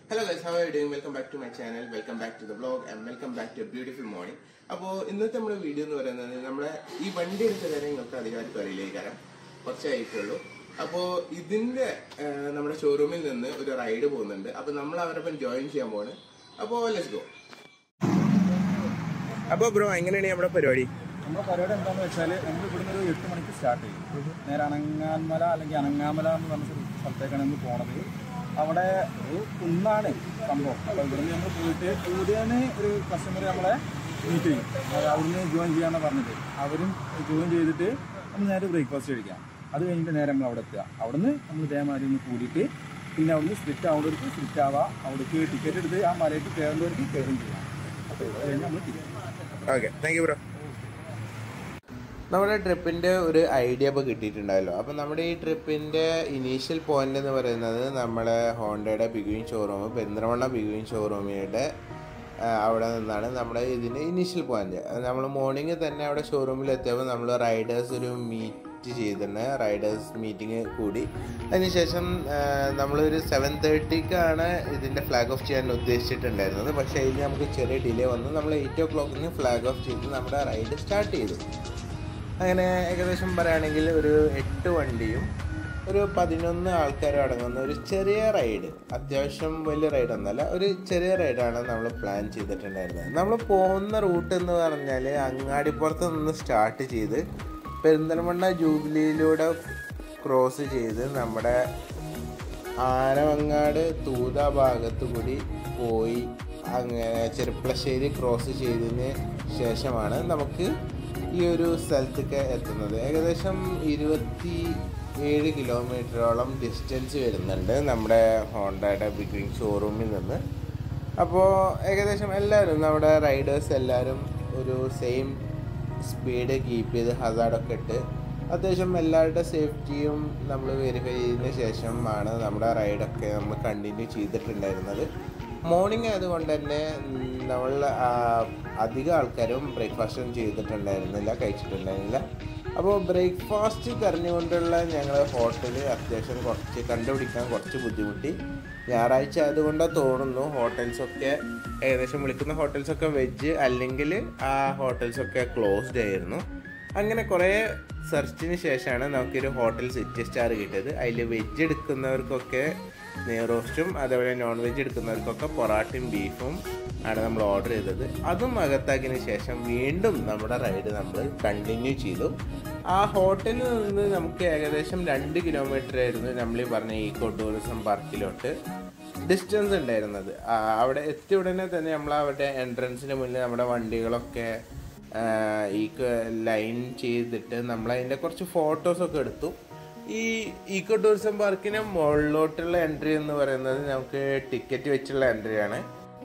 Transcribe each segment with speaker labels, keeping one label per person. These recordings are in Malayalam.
Speaker 1: Hello guys how are doing welcome back to my channel welcome back to the blog and welcome back to beautiful morning അപ്പോൾ ഇന്നത്തെ നമ്മുടെ വീഡിയോ എന്ന് പറയുന്നത് നമ്മുടെ ഈ വണ്ടി എടുത്ത കാര്യം നിങ്ങൾക്ക് അധികമായിട്ട് അറിയില്ലേ കാരണം കുറച്ചായിട്ടുള്ളൂ അപ്പോൾ ഇതിന്റെ ആ, നമ്മുടെ ഷോറൂമിൽ നിന്ന് ഒരു റൈഡ് പോകുന്നുണ്ട് അപ്പോൾ നമ്മൾ അവരൊപ്പം ജോയിൻ ചെയ്യാൻ പോവാണ് അപ്പോൾ ലെറ്റ്സ് ഗോ അപ്പോൾ ബ്രോ എങ്ങനെയാണ് നമ്മുടെ പരിപാടി
Speaker 2: നമ്മുടെ പരിപാടി എന്താണെന്ന് വെച്ചാൽ നമ്മൾ ഇവിടുന്ന് ഒരു എട്ട് മണിക്ക് സ്റ്റാർട്ട് ചെയ്യും നേരെ അനങ്ങാൻമല അല്ലെങ്കിൽ അനങ്ങാമല എന്ന് പറഞ്ഞ സ്ഥല- സ്ഥലത്തേക്കാണ് നമ്മൾ പോണത് അവിടെ ഒരു കുന്നാണ് സംഭവം അപ്പോൾ ഇവിടുന്ന് നമ്മൾ പോയിട്ട് ഉദയന് ഒരു കസ്റ്റമർ നമ്മളെ മീറ്റ് ചെയ്യും അത് അവിടുന്ന് ജോയിൻ ചെയ്യാന്നാണ് പറഞ്ഞത് അവരും ജോയിൻ ചെയ്തിട്ട് നമ്മൾ നേരെ ബ്രേക്ക്ഫാസ്റ്റ് കഴിക്കാം അത് കഴിഞ്ഞിട്ട് നേരെ നമ്മൾ അവിടെ എത്തുക അവിടുന്ന് നമ്മൾ ഇതേമാതിരി ഒന്ന് കൂടിയിട്ട് പിന്നെ അവിടുന്ന് സ്പ്ലിറ്റ് ആവുന്നവർക്ക് സ്പ്ലിറ്റ് ആവാം അവിടേക്ക് ടിക്കറ്റ് എടുത്ത് ആ മലയ്ക്ക് കയറുന്നവർക്ക് കയറും ചെയ്യാം അപ്പോൾ ഇവിടെ കഴിഞ്ഞ് നമ്മൾ തിരിക്കും
Speaker 1: ഓക്കെ താങ്ക് യു ബ്രോ നമ്മുടെ ട്രിപ്പിൻ്റെ ഒരു ഐഡിയ ഇപ്പോൾ കിട്ടിയിട്ടുണ്ടായല്ലോ അപ്പം നമ്മുടെ ഈ ട്രിപ്പിൻ്റെ ഇനീഷ്യൽ പോയിന്റ് എന്ന് പറയുന്നത് നമ്മളെ ഹോണ്ടയുടെ ബിഗുവിൻ ഷോറൂം പെരിന്തൽമണ്ണ ബിഗുവിൻ ഷോറൂമിയുടെ അവിടെ നിന്നാണ് നമ്മുടെ ഇതിൻ്റെ ഇനീഷ്യൽ പോയിന്റ് നമ്മൾ മോർണിംഗ് തന്നെ അവിടെ ഷോറൂമിൽ എത്തിയപ്പോൾ നമ്മൾ റൈഡേഴ്സ് ഒരു മീറ്റ് ചെയ്തിട്ടുണ്ട് റൈഡേഴ്സ് മീറ്റിംഗ് കൂടി അതിനുശേഷം ആ, നമ്മളൊരു സെവൻ തേർട്ടിക്കാണ് ഇതിൻ്റെ ഫ്ലാഗ് ഓഫ് ചെയ്യാൻ ഉദ്ദേശിച്ചിട്ടുണ്ടായിരുന്നത് പക്ഷേ ഇതിന് നമുക്ക് ചെറിയ ഡിലേ വന്നു നമ്മൾ എയ്റ്റ് ഓ ക്ലോക്കിന് ഫ്ലാഗ് ഓഫ് ചെയ്ത് നമ്മുടെ റൈഡ് സ്റ്റാർട്ട് ചെയ്തു അങ്ങനെ ഏകദേശം പറയുകയാണെങ്കിൽ ഒരു എട്ട് വണ്ടിയും ഒരു പതിനൊന്ന് ആൾക്കാരും അടങ്ങുന്ന ഒരു ചെറിയ റൈഡ് അത്യാവശ്യം വലിയ റൈഡ് ഒന്നല്ല ഒരു ചെറിയ റൈഡാണ് നമ്മൾ പ്ലാൻ ചെയ്തിട്ടുണ്ടായിരുന്നത് നമ്മൾ പോകുന്ന റൂട്ട് എന്ന് പറഞ്ഞാൽ അങ്ങാടിപ്പുറത്ത് നിന്ന് സ്റ്റാർട്ട് ചെയ്ത് പെരിന്തൽമണ്ണ ജൂബിലിയിലൂടെ ക്രോസ് ചെയ്ത് നമ്മുടെ ആനവങ്ങാട് തൂത ഭാഗത്ത് കൂടി പോയി അങ്ങനെ ചെറുപ്പളശ്ശേരി ക്രോസ് ചെയ്തതിന് ശേഷമാണ് നമുക്ക് ഈ ഒരു സ്ഥലത്തേക്ക് എത്തുന്നത് ഏകദേശം ഇരുപത്തി ഏഴ് കിലോമീറ്ററോളം ഡിസ്റ്റൻസ് വരുന്നുണ്ട് നമ്മുടെ ഹോണ്ടയുടെ ബിഗിങ് ഷോറൂമിൽ നിന്ന് അപ്പോൾ ഏകദേശം എല്ലാവരും നമ്മുടെ റൈഡേഴ്സ് എല്ലാവരും ഒരു സെയിം സ്പീഡ് കീപ്പ് ചെയ്ത് ഹസാർഡൊക്കെ ഇട്ട് അത്യാവശ്യം എല്ലാവരുടെ സേഫ്റ്റിയും നമ്മൾ വെരിഫൈ ചെയ്തതിന് ശേഷമാണ് നമ്മുടെ റൈഡൊക്കെ നമ്മൾ കണ്ടിന്യൂ ചെയ്തിട്ടുണ്ടായിരുന്നത് മോർണിംഗ് ആയതുകൊണ്ട് തന്നെ ഉം, നമ്മൾ ആ, അധികം ആൾക്കാരും ബ്രേക്ക്ഫാസ്റ്റും ചെയ്തിട്ടുണ്ടായിരുന്നില്ല കഴിച്ചിട്ടുണ്ടായിരുന്നില്ല അപ്പോൾ ബ്രേക്ക്ഫാസ്റ്റ് കറിഞ്ഞുകൊണ്ടുള്ള ഞങ്ങൾ ഹോട്ടൽ അത്യാവശ്യം കുറച്ച് കണ്ടുപിടിക്കാൻ കുറച്ച് ബുദ്ധിമുട്ടി ഞായറാഴ്ച ആയതുകൊണ്ട് തോന്നുന്നു ഹോട്ടൽസൊക്കെ ഏകദേശം വിളിക്കുന്ന ഹോട്ടൽസൊക്കെ വെജ് അല്ലെങ്കിൽ ആ ഹോട്ടൽസൊക്കെ ക്ലോസ്ഡ് ആയിരുന്നു അങ്ങനെ കുറേ സെർച്ചിന് ശേഷമാണ് നമുക്കൊരു ഹോട്ടൽ സിറ്റി സ്റ്റാർ കിട്ടിയത് അതിൽ വെജ് എടുക്കുന്നവർക്കൊക്കെ നെയ്റോസ്റ്റും അതേപോലെ നോൺ വെജ് എടുക്കുന്നവർക്കൊക്കെ പൊറാട്ടയും ബീഫും ആണ് നമ്മൾ ഓർഡർ ചെയ്തത് അതും അകത്താക്കിയതിന് ശേഷം വീണ്ടും നമ്മുടെ റൈഡ് നമ്മൾ കണ്ടിന്യൂ ചെയ്തു ആ ഹോട്ടലിൽ നിന്ന് നമുക്ക് ഏകദേശം രണ്ട് കിലോമീറ്റർ ആയിരുന്നു നമ്മൾ ഈ പറഞ്ഞ ഈക്കോ ടൂറിസം പാർക്കിലോട്ട് ഡിസ്റ്റൻസ് ഉണ്ടായിരുന്നത് ആ, അവിടെ എത്തിയ ഉടനെ തന്നെ നമ്മൾ അവിടെ എൻട്രൻസിന് മുന്നിൽ നമ്മുടെ വണ്ടികളൊക്കെ ആ, ഈ ലൈൻ ചെയ്തിട്ട് നമ്മൾ അതിൻ്റെ കുറച്ച് ഫോട്ടോസൊക്കെ എടുത്തു ഈ ഈക്കോ ടൂറിസം പാർക്കിന് മുകളിലോട്ടുള്ള എൻട്രി എന്ന് പറയുന്നത് നമുക്ക് ടിക്കറ്റ് വെച്ചുള്ള എൻട്രിയാണ്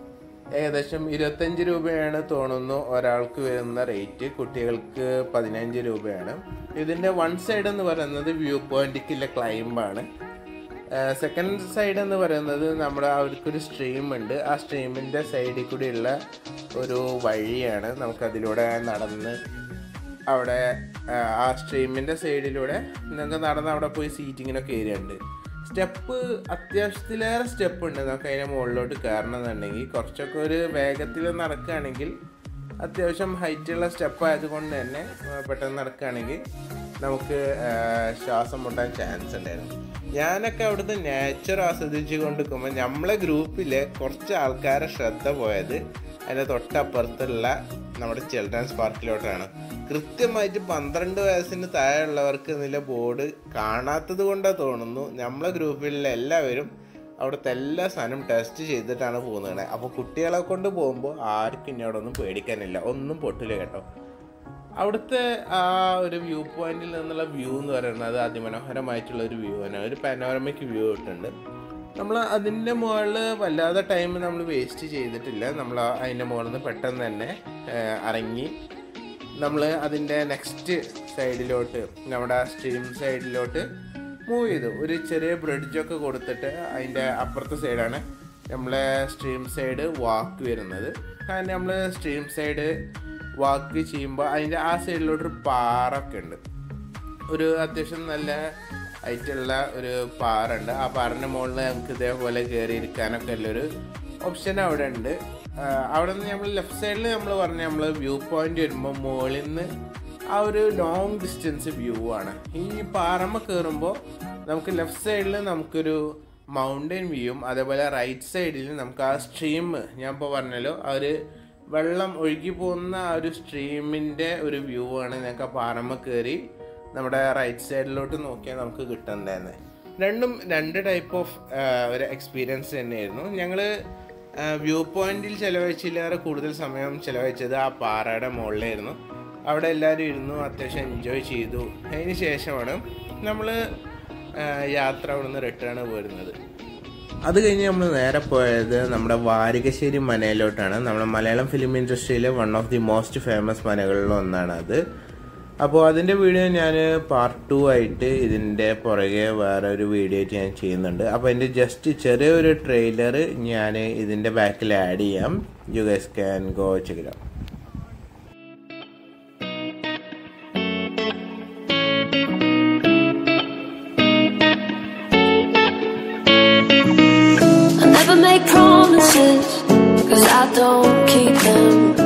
Speaker 1: ഏകദേശം ഇരുപത്തഞ്ച് രൂപയാണ് തോന്നുന്നു ഒരാൾക്ക് വരുന്ന റേറ്റ് കുട്ടികൾക്ക് പതിനഞ്ച് രൂപയാണ് ഇതിൻ്റെ വൺ സൈഡ് എന്ന് പറയുന്നത് വ്യൂ പോയിന്റിക്കുള്ള ക്ലൈംബാണ് സെക്കൻഡ് സൈഡ് എന്ന് പറയുന്നത് നമ്മുടെ അവർക്കൊരു സ്ട്രീം ഉണ്ട് ആ സ്ട്രീമിൻ്റെ സൈഡിൽ കൂടിയുള്ള ഒരു വഴിയാണ് നമുക്കതിലൂടെ നടന്ന് അവിടെ ആ, ആ സ്ട്രീമിൻ്റെ സൈഡിലൂടെ നിങ്ങൾക്ക് നടന്ന് അവിടെ പോയി സീറ്റിങ്ങിനൊക്കെ ഏരിയ ഉണ്ട് സ്റ്റെപ്പ് അത്യാവശ്യത്തിലേറെ സ്റ്റെപ്പ് ഉണ്ട് നമുക്ക് അതിൻ്റെ മുകളിലോട്ട് കയറണമെന്നുണ്ടെങ്കിൽ കുറച്ചൊക്കെ ഒരു വേഗത്തിൽ നടക്കുകയാണെങ്കിൽ അത്യാവശ്യം ഹൈറ്റുള്ള സ്റ്റെപ്പ് ആയതുകൊണ്ട് തന്നെ ആ, പെട്ടെന്ന് നടക്കുകയാണെങ്കിൽ നമുക്ക് ആ, ശ്വാസം മുട്ടാൻ ചാൻസ് ഉണ്ടായിരുന്നു ഞാനൊക്കെ അവിടുത്തെ നേച്ചർ ആസ്വദിച്ച് കൊണ്ടിരിക്കുമ്പോൾ നമ്മളെ ഗ്രൂപ്പിലെ കുറച്ച് ആൾക്കാരെ ശ്രദ്ധ പോയത് അതിൻ്റെ തൊട്ടപ്പുറത്തുള്ള നമ്മുടെ ചിൽഡ്രൻസ് പാർക്കിലോട്ടാണ് കൃത്യമായിട്ട് പന്ത്രണ്ട് വയസ്സിന് താഴെയുള്ളവർക്ക് എന്നുള്ള ബോർഡ് കാണാത്തത് കൊണ്ടാണ് തോന്നുന്നു നമ്മളെ ഗ്രൂപ്പിലുള്ള എല്ലാവരും അവിടുത്തെ എല്ലാ സാധനവും ടെസ്റ്റ് ചെയ്തിട്ടാണ് പോകുന്നത് അപ്പോൾ കുട്ടികളെ കൊണ്ട് പോകുമ്പോൾ ആർക്കും ഇനി അവിടെ ഒന്നും പേടിക്കാനില്ല ഒന്നും പൊട്ടില്ല കേട്ടോ അവിടുത്തെ ആ ഒരു വ്യൂ പോയിന്റിൽ നിന്നുള്ള വ്യൂ എന്ന് പറയുന്നത് അതിമനോഹരമായിട്ടുള്ള ഒരു വ്യൂ ആണ് ഒരു പാനോറമിക് വ്യൂ ഇട്ടുണ്ട് നമ്മൾ അതിൻ്റെ മുകളിൽ വല്ലാതെ ടൈം നമ്മൾ വേസ്റ്റ് ചെയ്തിട്ടില്ല നമ്മൾ അതിൻ്റെ മുകളിൽ നിന്ന് പെട്ടെന്ന് തന്നെ ആ, ഇറങ്ങി നമ്മൾ അതിൻ്റെ നെക്സ്റ്റ് സൈഡിലോട്ട് നമ്മുടെ സ്ട്രീം സൈഡിലോട്ട് മൂവ് ചെയ്തു ഒരു ചെറിയ ബ്രിഡ്ജൊക്കെ കൊടുത്തിട്ട് അതിൻ്റെ അപ്പുറത്തെ സൈഡാണ് നമ്മളെ സ്ട്രീം സൈഡ് വാക്ക് വരുന്നത് കാരണം നമ്മൾ സ്ട്രീം സൈഡ് വാക്ക് ചെയ്യുമ്പോൾ അതിൻ്റെ ആ സൈഡിലോട്ടൊരു പാറൊക്കെ ഉണ്ട് ഒരു അത്യാവശ്യം നല്ല ആയിട്ടുള്ള ഒരു പാറുണ്ട് ആ പാറിൻ്റെ മുകളിൽ നമുക്ക് ഇതേപോലെ കയറി ഇരിക്കാനൊക്കെ ഉള്ളൊരു ഓപ്ഷൻ അവിടെ ഉണ്ട് ആ, അവിടെ നിന്ന് നമ്മൾ ലെഫ്റ്റ് സൈഡിൽ നമ്മൾ പറഞ്ഞ നമ്മൾ വ്യൂ പോയിന്റ് വരുമ്പോൾ മുകളിൽ നിന്ന് ആ ഒരു ലോങ് ഡിസ്റ്റൻസ് വ്യൂ ആണ് ഈ പാറമ്മ കയറുമ്പോൾ നമുക്ക് ലെഫ്റ്റ് സൈഡിൽ നമുക്കൊരു മൗണ്ടൻ വ്യൂയും അതേപോലെ റൈറ്റ് സൈഡിൽ നമുക്ക് ആ സ്ട്രീം ഞാൻ ഇപ്പോൾ പറഞ്ഞല്ലോ ആ ഒരു വെള്ളം ഒഴുകി പോകുന്ന ആ ഒരു സ്ട്രീമിൻ്റെ ഒരു വ്യൂ ആണ് ഞങ്ങൾക്ക് ആ പാറമ്മ കയറി നമ്മുടെ റൈറ്റ് സൈഡിലോട്ട് നോക്കിയാൽ നമുക്ക് കിട്ടുന്നുണ്ടായിരുന്നത് രണ്ടും രണ്ട് ടൈപ്പ് ഓഫ് ഒരു എക്സ്പീരിയൻസ് തന്നെയായിരുന്നു ഞങ്ങൾ വ്യൂ പോയിന്റിൽ ചിലവഴിച്ചില്ലേറെ കൂടുതൽ സമയം ചിലവഴിച്ചത് ആ പാറയുടെ മുകളിലായിരുന്നു അവിടെ എല്ലാവരും ഇരുന്നു അത്യാവശ്യം എൻജോയ് ചെയ്തു അതിന് ശേഷമാണ് നമ്മൾ യാത്ര അവിടെ നിന്ന് റിട്ടേൺ പോരുന്നത് അത് കഴിഞ്ഞ് നമ്മൾ നേരെ പോയത് നമ്മുടെ വാരികശ്ശേരി മനയിലോട്ടാണ് നമ്മുടെ മലയാളം ഫിലിം ഇൻഡസ്ട്രിയിലെ one of the most famous മനകളിൽ ഒന്നാണ് അത് അപ്പോൾ അതിൻ്റെ വീഡിയോ ഞാൻ പാർട്ട് ടു ആയിട്ട് ഇതിൻ്റെ പുറകെ വേറെ ഒരു വീഡിയോ ആയിട്ട് ഞാൻ ചെയ്യുന്നുണ്ട് അപ്പോൾ എൻ്റെ ജസ്റ്റ് ചെറിയൊരു ട്രെയിലർ ഞാൻ ഇതിൻ്റെ ബാക്കിൽ ആഡ് ചെയ്യാം you guys can go check it
Speaker 3: I never make promises, cause I don't keep them.